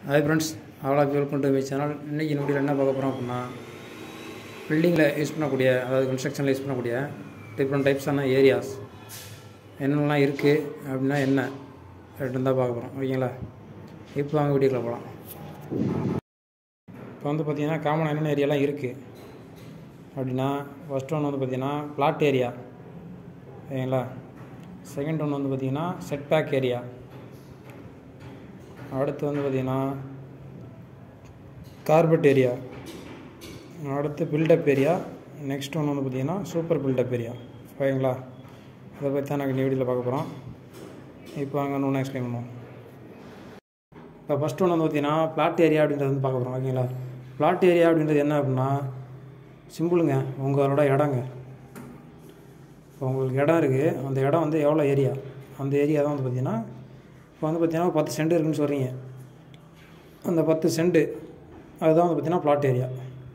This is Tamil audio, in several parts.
ஹாய் ஃப்ரெண்ட்ஸ் அவ்வளோ வெல்கம் டு மை சேனல் இன்றைக்கி நம்முடைய என்ன பார்க்க போகிறோம் அப்படின்னா பில்டிங்கில் யூஸ் பண்ணக்கூடிய அதாவது கன்ஸ்ட்ரக்ஷனில் யூஸ் பண்ணக்கூடிய டிஃப்ரெண்ட் டைப்ஸான ஏரியாஸ் என்னென்னலாம் இருக்குது அப்படின்னா என்ன அப்படின்னு தான் பார்க்க போகிறோம் ஓகேங்களா இப்போ வாங்க வீடியோக்குள்ள போகலாம் இப்போ வந்து பார்த்திங்கன்னா காமன் என்னென்ன ஏரியாலாம் இருக்குது அப்படின்னா ஃபஸ்ட் ஒன்று வந்து பார்த்திங்கன்னா பிளாட் ஏரியா ஓகேங்களா செகண்ட் ஒன்று வந்து பார்த்திங்கன்னா செட்பேக் ஏரியா அடுத்து வந்து பார்த்திங்கன்னா கார்பெட் ஏரியா அடுத்து பில்டப் ஏரியா நெக்ஸ்ட் ஒன்று வந்து பார்த்திங்கன்னா சூப்பர் பில்டப் ஏரியா ஓகேங்களா அதை பற்றி தான் நாங்கள் இந்த வீடியோவில் பார்க்க போகிறோம் இப்போ அங்கே ஒன்று எக்ஸ்பிளைன் பண்ணுவோம் இப்போ ஃபஸ்ட் ஒன்று வந்து பார்த்திங்கன்னா பிளாட் ஏரியா அப்படின்றது வந்து பார்க்க போகிறோம் ஓகேங்களா பிளாட் ஏரியா அப்படின்றது என்ன அப்படின்னா சிம்பிளுங்க உங்களோட இடங்க இப்போ உங்களுக்கு இடம் இருக்குது அந்த இடம் வந்து எவ்வளோ ஏரியா அந்த ஏரியா தான் வந்து பார்த்திங்கன்னா இப்போ வந்து பார்த்திங்கன்னா பத்து சென்ட் இருக்குன்னு சொல்கிறீங்க அந்த பத்து சென்ட்டு அதுதான் வந்து பார்த்திங்கன்னா பிளாட் ஏரியா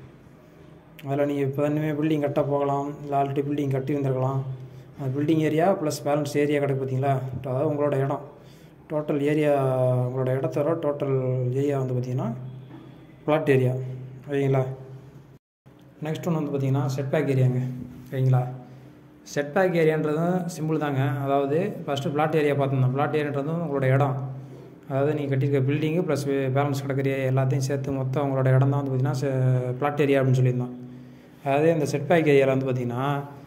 அதில் நீங்கள் இப்போ இனிமேல் பில்டிங் கட்ட போகலாம் இல்லை ஆல்ரெடி பில்டிங் கட்டி வந்திருக்கலாம் அந்த building area plus balance area கிடக்கு பார்த்தீங்களா அதாவது உங்களோட இடம் டோட்டல் ஏரியா உங்களோட இடத்தோட டோட்டல் ஏரியா வந்து பார்த்திங்கன்னா பிளாட் ஏரியா ஓகேங்களா நெக்ஸ்ட் ஒன்று வந்து பார்த்திங்கன்னா செட்பேக் ஏரியாங்க ஓகேங்களா செட்பேக் ஏரியான்றதும் சிம்பிள் தாங்க அதாவது ஃபஸ்ட்டு பிளாட் ஏரியா பார்த்துருந்தோம் பிளாட் ஏரியான்றதும் உங்களோட இடம் அதாவது நீங்கள் கட்டியிருக்க பில்டிங்கு ப்ளஸ் பேலன்ஸ் கிடக்கிற எல்லாத்தையும் சேர்த்து மொத்தம் உங்களோட இடம் தான் வந்து பார்த்திங்கன்னா பிளாட் ஏரியா அப்படின்னு சொல்லியிருந்தோம் அதாவது இந்த செட்பேக் ஏரியாவில் வந்து பார்த்திங்கன்னா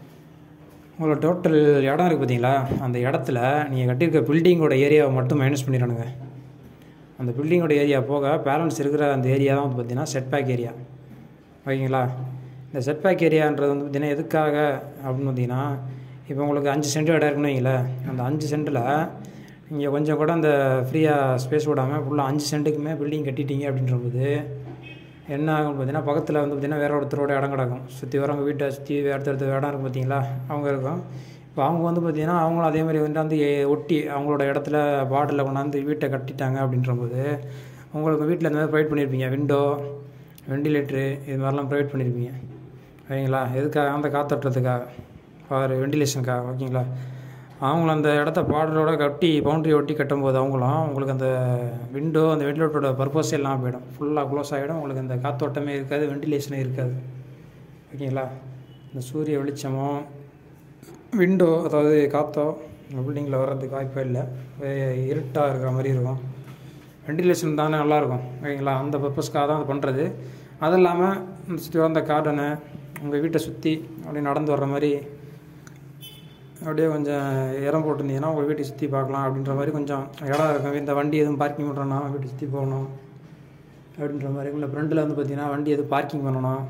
உங்களோட டோட்டல் இடம் இருக்குது பார்த்தீங்களா அந்த இடத்துல நீங்கள் கட்டியிருக்க பில்டிங்கோட ஏரியாவை மட்டும் மைனஸ் பண்ணிடணுங்க அந்த பில்டிங்கோட ஏரியா போக பேலன்ஸ் இருக்கிற அந்த ஏரியா தான் வந்து பார்த்திங்கன்னா செட்பேக் ஏரியா ஓகேங்களா இந்த செட்பேக் ஏரியான்றது வந்து பார்த்திங்கன்னா எதுக்காக அப்படின்னு பார்த்தீங்கன்னா இப்போ உங்களுக்கு அஞ்சு சென்ட் இடம் இருக்குன்னு வைங்களேன் அந்த அஞ்சு சென்ட்டில் நீங்கள் கொஞ்சம் கூட அந்த ஃப்ரீயாக ஸ்பேஸ் விடாமல் ஃபுல்லாக அஞ்சு சென்ட்டுக்குமே பில்டிங் கட்டிட்டீங்க அப்படின்றபோது என்ன ஆகும் பார்த்தீங்கன்னா பக்கத்தில் வந்து பார்த்திங்கன்னா வேற ஒருத்தரோட இடம் கிடக்கும் சுற்றி வரவங்க வீட்டை சுற்றி அடுத்தடுத்த இடம் இருக்கும் பார்த்தீங்களா அவங்க இருக்கும் இப்போ அவங்க வந்து பார்த்திங்கன்னா அவங்களும் அதே மாதிரி வந்து அந்த ஒட்டி அவங்களோட இடத்துல பாட்டில் கொண்டாந்து வீட்டை கட்டிட்டாங்க அப்படின்றபோது உங்களுக்கு வீட்டில் இந்த மாதிரி ப்ரொவைட் பண்ணியிருப்பீங்க விண்டோ வெண்டிலேட்ரு இது மாதிரிலாம் ப்ரொவைட் பண்ணியிருப்பீங்க ஓகேங்களா எதுக்காக அந்த காத்தோட்டத்துக்காக ஃபார் வெண்டிலேஷனுக்காக ஓகேங்களா அவங்களும் அந்த இடத்த பார்டரோட கட்டி பவுண்ட்ரி ஒட்டி கட்டும்போது அவங்களும் உங்களுக்கு அந்த விண்டோ அந்த வெண்டிலேட்டரோட பர்பஸ் எல்லாம் போயிடும் ஃபுல்லாக க்ளோஸ் ஆகிடும் உங்களுக்கு அந்த காத்தோட்டமே இருக்காது வெண்டிலேஷனே இருக்காது ஓகேங்களா இந்த சூரிய வெளிச்சமோ விண்டோ அதாவது காற்றோ பில்டிங்கில் வர்றதுக்கு வாய்ப்பே இல்லை இருட்டாக இருக்கிற மாதிரி இருக்கும் வெண்டிலேஷன் தானே நல்லாயிருக்கும் ஓகேங்களா அந்த பர்பஸ்க்காக தான் அது பண்ணுறது அது இல்லாமல் சுற்றி வந்த கார்டனு உங்கள் வீட்டை சுற்றி அப்படியே நடந்து வர்ற மாதிரி அப்படியே கொஞ்சம் இடம் போட்டிருந்தீங்கன்னா உங்கள் வீட்டை சுற்றி பார்க்கலாம் அப்படின்ற மாதிரி கொஞ்சம் இடம் இருக்கும் இந்த வண்டி எதுவும் பார்க்கிங் பண்ணுறோன்னா வீட்டை சுற்றி போகணும் அப்படின்ற மாதிரி இல்லை ஃப்ரெண்டில் வந்து பார்த்திங்கன்னா வண்டி எதுவும் பார்க்கிங் பண்ணணும்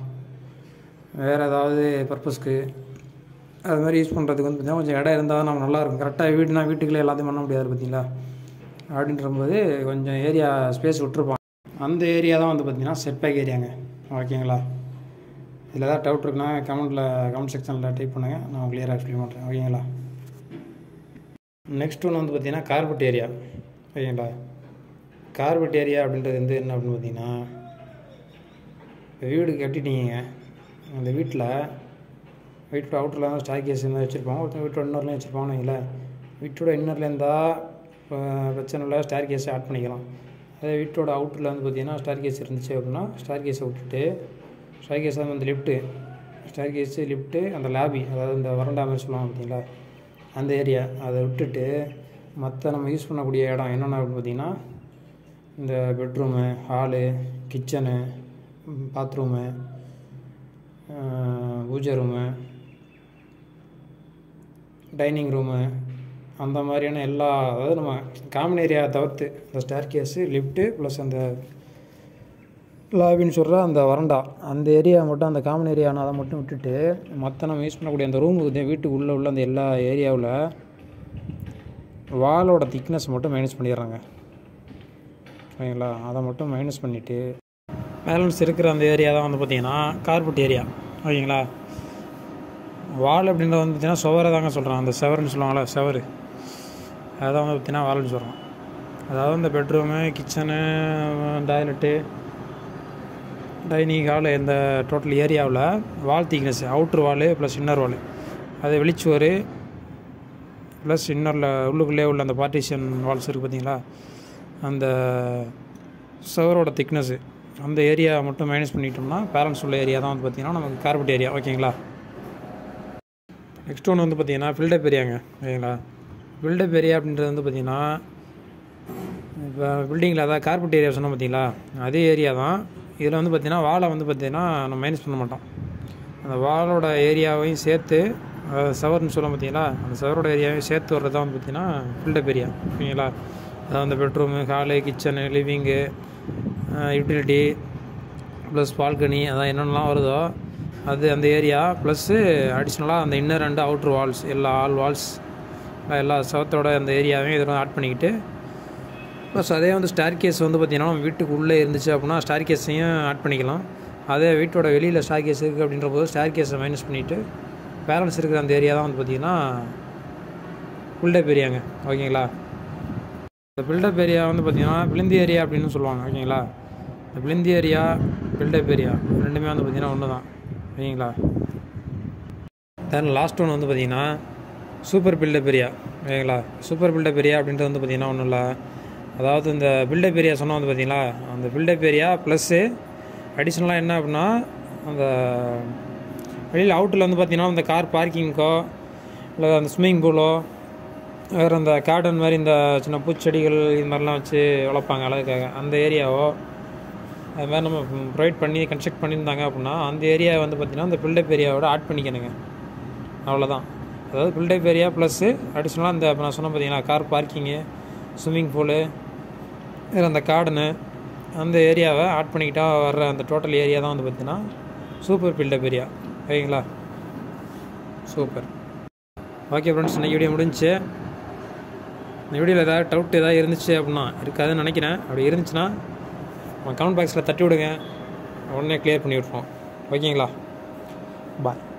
வேறு ஏதாவது பர்பஸ்க்கு அது மாதிரி யூஸ் பண்ணுறதுக்கு வந்து பார்த்திங்கன்னா கொஞ்சம் இடம் இருந்தால் தான் நம்ம நல்லாயிருக்கும் கரெக்டாக வீடுனா வீட்டுக்குள்ளே எல்லாத்தையும் பண்ண முடியாது பார்த்தீங்களா அப்படின்றபோது கொஞ்சம் ஏரியா ஸ்பேஸ் விட்டுருப்பான் அந்த ஏரியா தான் வந்து பார்த்திங்கன்னா செட்பேக் ஏரியாங்க ஓகேங்களா இதில் ஏதாவது டவுட் இருக்குன்னா கமெண்ட்டில் கமெண்ட் செக்ஷனில் டைப் பண்ணுங்கள் நான் கிளியராக எக்ஸ்பிளைன் பண்ணுறேன் ஓகேங்களா நெக்ஸ்ட் ஒன்று வந்து பார்த்திங்கன்னா கார்பெட் ஏரியா ஓகேங்களா கார்பெட் ஏரியா அப்படின்றது வந்து என்ன அப்படின்னு பார்த்தீங்கன்னா வீடு கட்டிட்டீங்க அந்த வீட்டில் வீட்டோட அவுட்டரில் தான் ஸ்டார் கேஸ் மாதிரி வச்சுருப்பாங்க ஒருத்தர் வீட்டோட இன்னர்லேயும் வச்சுருப்பாங்கன்னு வைங்களேன் வீட்டோட இன்னரில் இருந்தால் பிரச்சனை இல்லை ஸ்டார் கேஸை ஆட் பண்ணிக்கலாம் அதே வீட்டோட அவுட்டரில் வந்து பார்த்திங்கன்னா ஸ்டார் கேஸ் இருந்துச்சு அப்படின்னா ஸ்டார் கேஸை விட்டுட்டு ஸ்டார் கேஸ் வந்து லிஃப்ட்டு ஸ்டார் கேஸு லிஃப்ட்டு அந்த லாபி அதாவது இந்த வரண்டா மாதிரி சொல்லுவாங்க பார்த்தீங்களா அந்த ஏரியா அதை விட்டுட்டு மற்ற நம்ம யூஸ் பண்ணக்கூடிய இடம் என்னென்ன அப்படின்னு பார்த்திங்கன்னா இந்த bedroom hall kitchen bathroom puja room dining room அந்த மாதிரியான எல்லா அதாவது நம்ம காமன் ஏரியா தவிர்த்து இந்த ஸ்டேர் கேஸு லிஃப்ட்டு ப்ளஸ் அந்த லாபின்னு சொல்கிற அந்த வரண்டா அந்த ஏரியா மட்டும் அந்த காமன் ஏரியானா அதை மட்டும் விட்டுட்டு மற்ற நம்ம யூஸ் பண்ணக்கூடிய அந்த ரூமுக்கு வீட்டுக்கு உள்ளே உள்ள அந்த எல்லா ஏரியாவில் வாலோட திக்னஸ் மட்டும் மைனஸ் பண்ணிடுறாங்க ஓகேங்களா அதை மட்டும் மைனஸ் பண்ணிவிட்டு பேலன்ஸ் இருக்கிற அந்த ஏரியா தான் வந்து பார்த்திங்கன்னா கார்பெட் ஏரியா ஓகேங்களா வால் அப்படின்றது வந்து பார்த்திங்கன்னா சுவரை தாங்க சொல்கிறான் அந்த செவருன்னு சொல்லுவாங்களே செவரு அதான் வந்து பார்த்திங்கன்னா வால்னு சொல்கிறான் அதாவது இந்த bedroom kitchen toilet dining hall இந்த டோட்டல் ஏரியாவில் wall thickness outer wall plus inner wall அது வெளிச்சுவர் ப்ளஸ் இன்னரில் உள்ளுக்குள்ளே உள்ள அந்த பார்ட்டிஷன் வால்ஸ் இருக்குது பார்த்தீங்களா அந்த சவரோட திக்னஸ்ஸு அந்த ஏரியா மட்டும் மைனஸ் பண்ணிட்டோம்னா பேலன்ஸ் உள்ள ஏரியா தான் வந்து பார்த்திங்கன்னா நமக்கு கார்பெட் ஏரியா ஓகேங்களா நெக்ஸ்ட் ஒன்று வந்து பார்த்திங்கன்னா பில்டப் ஏரியாங்க ஓகேங்களா பில்டப் ஏரியா அப்படின்றது வந்து பார்த்திங்கன்னா இப்போ பில்டிங்கில் அதாவது கார்பெட் ஏரியா சொன்னோம் பார்த்தீங்களா அதே ஏரியா தான் இதில் வந்து பார்த்திங்கன்னா வாழை வந்து பார்த்திங்கன்னா நம்ம மைனஸ் பண்ண மாட்டோம் அந்த வாலோட ஏரியாவையும் சேர்த்து அதாவது சவர்னு சொல்ல பார்த்தீங்களா அந்த சவரோட ஏரியாவையும் சேர்த்து வர்றது தான் வந்து பார்த்திங்கன்னா பில்டப் ஏரியா ஓகேங்களா அதாவது அந்த bedroom hall kitchen living utility plus balcony அதான் என்னென்னலாம் வருதோ அது அந்த ஏரியா ப்ளஸ்ஸு அடிஷ்னலாக அந்த இன்னர் அண்ட் அவுட்ரு வால்ஸ் எல்லா ஆல் வால்ஸ் எல்லா சவத்தோட அந்த ஏரியாவையும் இதில் ஆட் பண்ணிக்கிட்டு ப்ளஸ் அதே வந்து ஸ்டார் கேஸ் வந்து பார்த்திங்கன்னா நம்ம வீட்டுக்கு உள்ளே இருந்துச்சு அப்படின்னா ஸ்டார் கேஸையும் ஆட் பண்ணிக்கலாம் அதே வீட்டோட வெளியில் ஸ்டார் கேஸ் இருக்குது அப்படின்ற போது ஸ்டார் கேஸை மைனஸ் பண்ணிவிட்டு பேலன்ஸ் இருக்கிற அந்த ஏரியா தான் வந்து பார்த்திங்கன்னா பில்டப் ஏரியாங்க ஓகேங்களா இந்த பில்டப் ஏரியா வந்து பார்த்திங்கன்னா பிளிந்தி ஏரியா அப்படின்னு சொல்லுவாங்க ஓகேங்களா இந்த பிளிந்தி ஏரியா பில்டப் ஏரியா ரெண்டுமே வந்து பார்த்திங்கன்னா ஒன்று தான் ஓகேங்களா தென் லாஸ்ட் ஒன்று வந்து பார்த்திங்கன்னா சூப்பர் பில்டப் ஏரியா ஓகேங்களா சூப்பர் பில்டப் ஏரியா அப்படின்றது வந்து பார்த்திங்கன்னா ஒன்றும் இல்லை அதாவது இந்த பில்டப் ஏரியா சொன்னோம் வந்து பார்த்தீங்களா அந்த பில்டப் ஏரியா ப்ளஸ்ஸு அடிஷ்னலாக என்ன அப்படின்னா அந்த வெளியில் அவுட்டில் வந்து பார்த்திங்கன்னா இந்த கார் பார்க்கிங்க்கோ இல்லை அந்த ஸ்விம்மிங் பூலோ வேறு அந்த கார்டன் மாதிரி இந்த சின்ன பூச்செடிகள் இது மாதிரிலாம் வச்சு வளர்ப்பாங்க அழகுக்காக அந்த ஏரியாவோ அது மாதிரி நம்ம ப்ரொவைட் பண்ணி கன்ஸ்ட்ரக்ட் பண்ணியிருந்தாங்க அப்படின்னா அந்த ஏரியா வந்து பார்த்திங்கன்னா அந்த பில்டப் ஏரியாவோட ஆட் பண்ணிக்கணுங்க அவ்வளோதான் அதாவது பில்டப் ஏரியா ப்ளஸ்ஸு அடிஷ்னலாக இந்த இப்போ நான் சொன்னேன் பார்த்தீங்களா கார் பார்க்கிங்கு ஸ்விம்மிங் பூலு இதில் அந்த கார்டனு அந்த ஏரியாவை ஆட் பண்ணிக்கிட்டா வர்ற அந்த டோட்டல் ஏரியா தான் வந்து பார்த்திங்கன்னா சூப்பர் பில்டப் ஏரியா ஓகேங்களா சூப்பர் ஓகே ஃப்ரெண்ட்ஸ் இன்னைக்கு வீடியோ முடிஞ்சுச்சு இந்த வீடியோவில் ஏதாவது டவுட் ஏதாவது இருந்துச்சு அப்படின்னா இருக்காதுன்னு நினைக்கிறேன் அப்படி இருந்துச்சுன்னா கமெண்ட் பாக்ஸில் தட்டி விடுங்க உடனே க்ளியர் பண்ணி விட்ருவோம் ஓகேங்களா பாய்